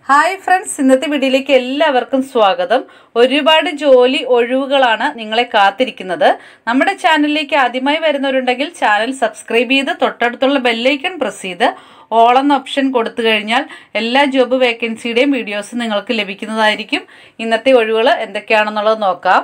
hi friends ഇന്നത്തെ വീഡിയോയിലേക്ക് എല്ലാവർക്കും സ്വാഗതം ഒരുപാട് ജോലി ഒഴിവുകളാണ് നിങ്ങളെ കാത്തിരിക്കുന്നത് നമ്മുടെ ചാനലിലേക്ക് ആദ്യമായി വരുന്നവരുണ്ടെങ്കിൽ ചാനൽ സബ്സ്ക്രൈബ് ചെയ്ത് തൊട്ടടുത്തുള്ള ബെല്ലൈക്കൺ പ്രസ് ചെയ്ത് ഓൾ എന്ന ഓപ്ഷൻ കൊടുത്തു കഴിഞ്ഞാൽ എല്ലാ ജോബ് വേക്കൻസിയുടെയും വീഡിയോസ് നിങ്ങൾക്ക് ലഭിക്കുന്നതായിരിക്കും ഇന്നത്തെ ഒഴിവുകൾ എന്തൊക്കെയാണെന്നുള്ളത് നോക്കാം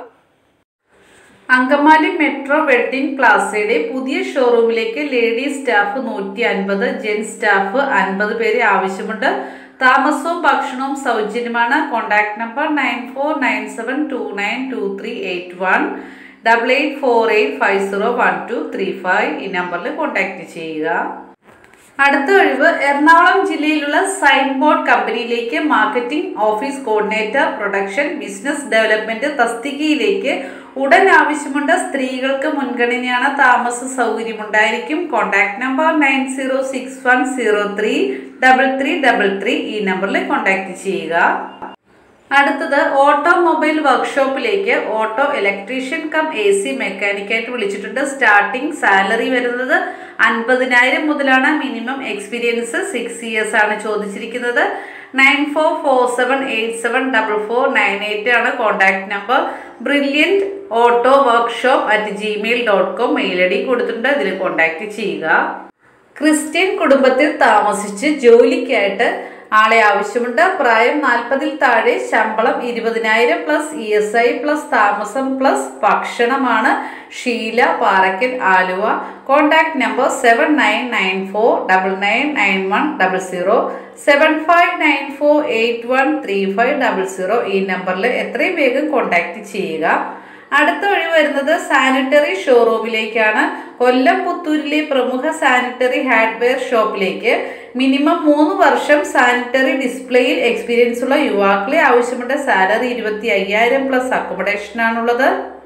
അങ്കമാലി മെട്രോ വെഡ്ഡിംഗ് പ്ലാസയുടെ പുതിയ ഷോറൂമിലേക്ക് ലേഡി സ്റ്റാഫ് നൂറ്റി അൻപത് ജെൻ സ്റ്റാഫ് അൻപത് പേര് ആവശ്യമുണ്ട് താമസവും ഭക്ഷണവും സൗജന്യമാണ് contact number nine four nine seven two nine two three eight one double eight four eight five zero one two three five ഈ നമ്പറിൽ കോൺടാക്ട് ചെയ്യുക അടുത്ത ഒഴിവ് എറണാകുളം ജില്ലയിലുള്ള സൈൻ ബോർഡ് കമ്പനിയിലേക്ക് marketing office coordinator production business development തസ്തികയിലേക്ക് ഉടൻ ആവശ്യമുണ്ട് സ്ത്രീകൾക്ക് മുൻഗണനയാണ് താമസ സൗകര്യമുണ്ടായിരിക്കും contact number nine zero six one zero three double three double three ഈ നമ്പറിൽ കോൺടാക്ട് ചെയ്യുക അടുത്തത് ഓട്ടോമൊബൈൽ വർക്ക്ഷോപ്പിലേക്ക് auto electrician cum A C മെക്കാനിക്കായിട്ട് വിളിച്ചിട്ടുണ്ട് സ്റ്റാർട്ടിംഗ് സാലറി വരുന്നത് അൻപതിനായിരം മുതലാണ് മിനിമം എക്സ്പീരിയൻസ് സിക്സ് ഇയേഴ്സ് ആണ് ചോദിച്ചിരിക്കുന്നത് nine four four seven eight seven double four nine eight ആണ് contact number brilliant auto workshop at Gmail dot com mail I D കൊടുത്തിട്ടുണ്ട് ഇതിൽ കോൺടാക്ട് ചെയ്യുക ക്രിസ്ത്യൻ കുടുംബത്തിൽ താമസിച്ച് ജോലിക്കായിട്ട് ആളെ ആവശ്യമുണ്ട് പ്രായം നാൽപ്പതിൽ താഴെ ശമ്പളം ഇരുപതിനായിരം plus E S I plus താമസം പ്ലസ് ഭക്ഷണമാണ് Sheela Parakkal Aluva contact number seven nine nine four double nine nine one double zero seven five nine four eight one three five double zero ഈ നമ്പറിൽ എത്രയും വേഗം കോൺടാക്ട് ചെയ്യുക അടുത്ത വഴി വരുന്നത് സാനിറ്ററി ഷോറൂമിലേക്കാണ് കൊല്ലം പുത്തൂരിലെ പ്രമുഖ സാനിറ്ററി ഹാർഡ്വെയർ ഷോപ്പിലേക്ക് മിനിമം മൂന്ന് വർഷം സാനിറ്ററി ഡിസ്പ്ലേയിൽ എക്സ്പീരിയൻസ് ഉള്ള യുവാക്കളെ ആവശ്യമുണ്ട് സാലറി ഇരുപത്തി അയ്യായിരം പ്ലസ് അക്കോമഡേഷൻ ആണുള്ളത്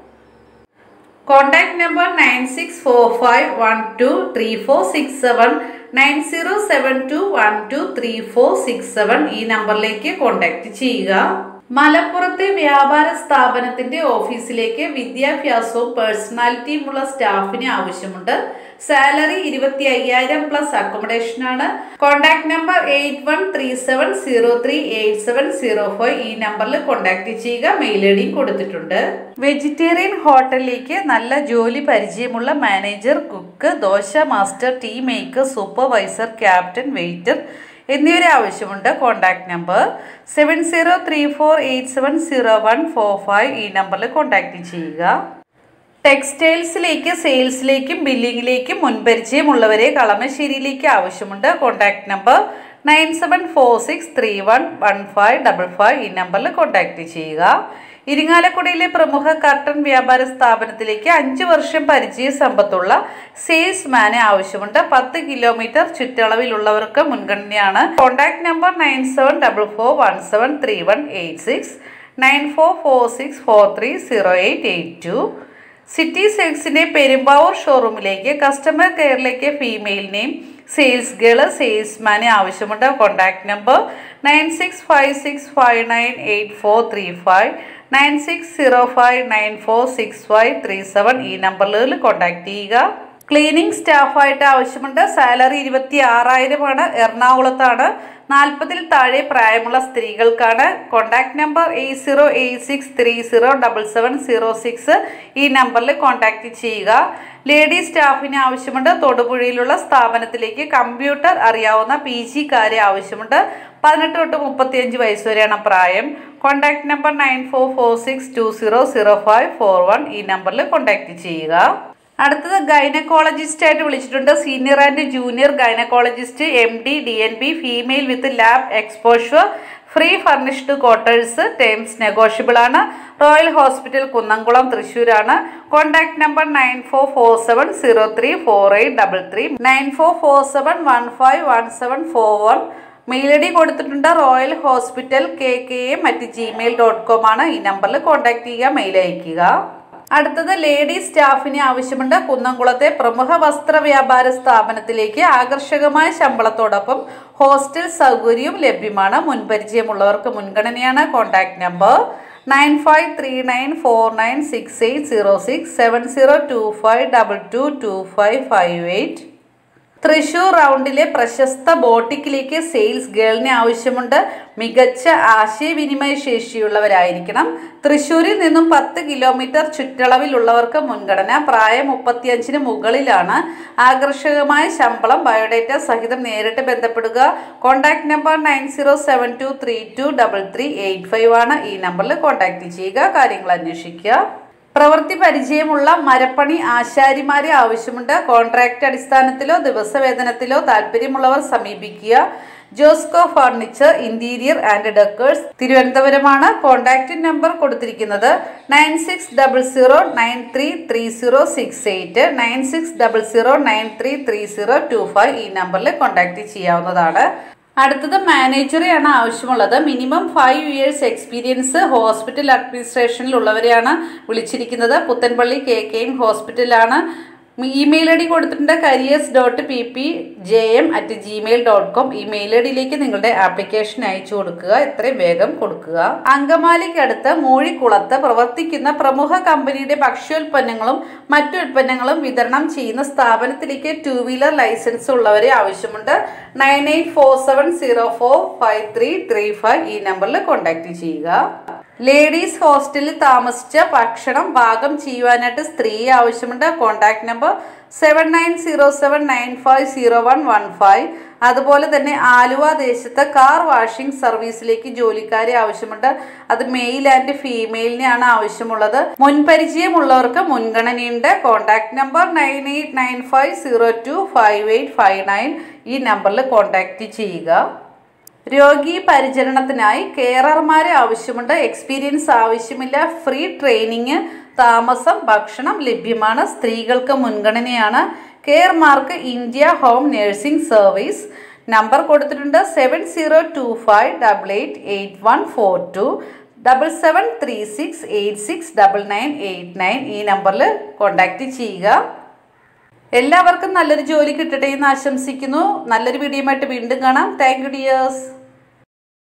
contact number nine six four five one two three four six seven nine zero seven two one two three four six seven ഈ നമ്പറിലേക്ക് കോൺടാക്ട് ചെയ്യുക മലപ്പുറത്തെ വ്യാപാര സ്ഥാപനത്തിന്റെ ഓഫീസിലേക്ക് വിദ്യാഭ്യാസവും പേഴ്സണാലിറ്റിയുമുള്ള സ്റ്റാഫിന് ആവശ്യമുണ്ട് സാലറി ഇരുപത്തി അയ്യായിരം പ്ലസ് അക്കോമഡേഷൻ ആണ് contact number eight one three seven zero three eight seven zero five ഈ നമ്പറിൽ കോൺടാക്ട് ചെയ്യുക മെയിൽ ഐ ഡിയും കൊടുത്തിട്ടുണ്ട് വെജിറ്റേറിയൻ ഹോട്ടലിലേക്ക് നല്ല ജോലി പരിചയമുള്ള manager cook dosa master tea maker supervisor captain waiter എന്നിവരെ ആവശ്യമുണ്ട് contact number seven zero three four eight seven zero one four five ഈ നമ്പറിൽ കോൺടാക്ട് ചെയ്യുക ടെക്സ്റ്റൈൽസിലേക്ക് സെയിൽസിലേക്കും ബില്ലിങ്ങിലേക്കും മുൻപരിചയമുള്ളവരെ കളമശ്ശേരിയിലേക്ക് ആവശ്യമുണ്ട് contact number nine seven four six three one one five double five ഈ നമ്പറിൽ കോൺടാക്ട് ചെയ്യുക ഇരിങ്ങാലക്കുടയിലെ പ്രമുഖ കർട്ടൺ വ്യാപാര സ്ഥാപനത്തിലേക്ക് അഞ്ച് വർഷം പരിചയ സമ്പത്തുള്ള സെയിൽസ്മാനെ ആവശ്യമുണ്ട് പത്ത് കിലോമീറ്റർ ചുറ്റളവിലുള്ളവർക്ക് മുൻഗണനയാണ് contact number nine seven double four one seven three one eight six nine four four six four three zero eight eight two city സെൽസിന്റെ പെരുമ്പാവൂർ ഷോറൂമിലേക്ക് കസ്റ്റമർ കെയറിലേക്ക് ഫീമെയിലിനെയും സെയിൽസ് ഗേള് സെയിൽസ്മാനെ ആവശ്യമുണ്ട് contact number nine six five six five nine eight four three five nine six zero five nine four six five three seven ഈ നമ്പറുകളിൽ contact ചെയ്യുക cleaning സ്റ്റാഫായിട്ട് ആവശ്യമുണ്ട് സാലറി ഇരുപത്തി ആറായിരമാണ് എറണാകുളത്താണ് നാൽപ്പതിൽ താഴെ പ്രായമുള്ള സ്ത്രീകൾക്കാണ് contact number eight zero eight six three zero double seven zero six ഈ നമ്പറിൽ കോൺടാക്ട് ചെയ്യുക ലേഡി സ്റ്റാഫിന് ആവശ്യമുണ്ട് തൊടുപുഴയിലുള്ള സ്ഥാപനത്തിലേക്ക് കമ്പ്യൂട്ടർ അറിയാവുന്ന പി ജിക്കാരെ ആവശ്യമുണ്ട് പതിനെട്ട് തൊട്ട് മുപ്പത്തിയഞ്ച് വയസ്സ് വരെയാണ് പ്രായം contact number nine four four six two zero zero five four one ഈ നമ്പറിൽ കോൺടാക്ട് ചെയ്യുക അടുത്തത് ഗൈനക്കോളജിസ്റ്റ് ആയിട്ട് വിളിച്ചിട്ടുണ്ട് senior and junior gynaecologist M D D N B female with lab exposure free furnished quarters terms negotiable ആണ് Royal Hospital Kunnamkulam തൃശ്ശൂരാണ് contact number nine four four seven zero three four eight double three nine four four seven one five one seven four one mail I D കൊടുത്തിട്ടുണ്ട് Royal Hospital K K M at Gmail dot com ആണ് ഈ നമ്പറിൽ contact ചെയ്യുക mail അയയ്ക്കുക അടുത്തത് lady സ്റ്റാഫിന് ആവശ്യമുണ്ട് കുന്നംകുളത്തെ പ്രമുഖ വസ്ത്ര വ്യാപാര സ്ഥാപനത്തിലേക്ക് ആകർഷകമായ ശമ്പളത്തോടൊപ്പം ഹോസ്റ്റൽ സൗകര്യവും ലഭ്യമാണ് മുൻപരിചയമുള്ളവർക്ക് മുൻഗണനയാണ് contact number nine five three nine four nine six eight zero six seven zero two five double two two five five eight Thrissur റൗണ്ടിലെ പ്രശസ്ത ബോട്ടിക്കിലേക്ക് സെയിൽസ് ഗേളിനെ ആവശ്യമുണ്ട് മികച്ച ആശയവിനിമയ ശേഷിയുള്ളവരായിരിക്കണം തൃശ്ശൂരിൽ നിന്നും പത്ത് കിലോമീറ്റർ ചുറ്റളവിലുള്ളവർക്ക് മുൻഗണന പ്രായം മുപ്പത്തിയഞ്ചിന് മുകളിലാണ് ആകർഷകമായ ശമ്പളം ബയോഡേറ്റ സഹിതം നേരിട്ട് ബന്ധപ്പെടുക contact number nine zero seven two three two double three eight five ആണ് ഈ നമ്പറിൽ കോൺടാക്ട് ചെയ്യുക കാര്യങ്ങൾ അന്വേഷിക്കുക പ്രവൃത്തി പരിചയമുള്ള മരപ്പണി ആശാരിമാരെ ആവശ്യമുണ്ട് കോൺട്രാക്ട് അടിസ്ഥാനത്തിലോ ദിവസവേതനത്തിലോ താല്പര്യമുള്ളവർ സമീപിക്കുക Josco furniture interior and decors തിരുവനന്തപുരമാണ് കോൺടാക്റ്റ് നമ്പർ കൊടുത്തിരിക്കുന്നത് nine six double zero nine three three zero six eight nine six double zero nine three three zero two five ഈ നമ്പറിൽ കോൺടാക്ട് ചെയ്യാവുന്നതാണ് അടുത്തത് മാനേജറെയാണ് ആവശ്യമുള്ളത് minimum five years experience hospital അഡ്മിനിസ്ട്രേഷനിൽ ഉള്ളവരെയാണ് വിളിച്ചിരിക്കുന്നത് പുത്തൻപള്ളി കെ കെ എം ഹോസ്പിറ്റലാണ് ഇമെയിൽ ഐ ഡി കൊടുത്തിട്ടുണ്ട് careers dot P P J M at Gmail dot com email I ഡിയിലേക്ക് നിങ്ങളുടെ ആപ്ലിക്കേഷൻ അയച്ചു കൊടുക്കുക എത്രയും വേഗം കൊടുക്കുക അങ്കമാലിക്കടുത്ത് മൂഴിക്കുളത്ത് പ്രവർത്തിക്കുന്ന പ്രമുഖ കമ്പനിയുടെ ഭക്ഷ്യോൽപ്പന്നങ്ങളും മറ്റു ഉൽപ്പന്നങ്ങളും വിതരണം ചെയ്യുന്ന സ്ഥാപനത്തിലേക്ക് ടു വീലർ ലൈസൻസ് ഉള്ളവരെ ആവശ്യമുണ്ട് nine eight four seven zero four five three three five ഈ നമ്പറിൽ കോൺടാക്ട് ചെയ്യുക ലേഡീസ് ഹോസ്റ്റലിൽ താമസിച്ച ഭക്ഷണം പാകം ചെയ്യുവാനായിട്ട് സ്ത്രീ ആവശ്യമുണ്ട് contact number seven nine zero seven nine five zero one one five അതുപോലെ തന്നെ ആലുവ ദേശത്ത് കാർ വാഷിംഗ് സർവീസിലേക്ക് ജോലിക്കാരെ ആവശ്യമുണ്ട് അത് മെയിൽ ആൻഡ് ഫീമെയിലിനെയാണ് ആവശ്യമുള്ളത് മുൻപരിചയമുള്ളവർക്ക് മുൻഗണനയുണ്ട് contact number nine eight nine five zero two five eight five nine ഈ നമ്പറിൽ കോൺടാക്റ്റ് ചെയ്യുക രോഗി പരിചരണത്തിനായി കെയറർമാരെ ആവശ്യമുണ്ട് എക്സ്പീരിയൻസ് ആവശ്യമില്ല ഫ്രീ ട്രെയിനിങ് താമസം ഭക്ഷണം ലഭ്യമാണ് സ്ത്രീകൾക്ക് മുൻഗണനയാണ് Caremark India home nursing service number കൊടുത്തിട്ടുണ്ട് seven zero two five double eight eight one four two double seven three six eight six double nine eight nine ഈ നമ്പറിൽ കോൺടാക്റ്റ് ചെയ്യുക എല്ലാവർക്കും നല്ലൊരു ജോലി കിട്ടട്ടെ എന്ന് ആശംസിക്കുന്നു നല്ലൊരു വീഡിയോയുമായിട്ട് വീണ്ടും കാണാം താങ്ക് യു ഡിയേഴ്സ്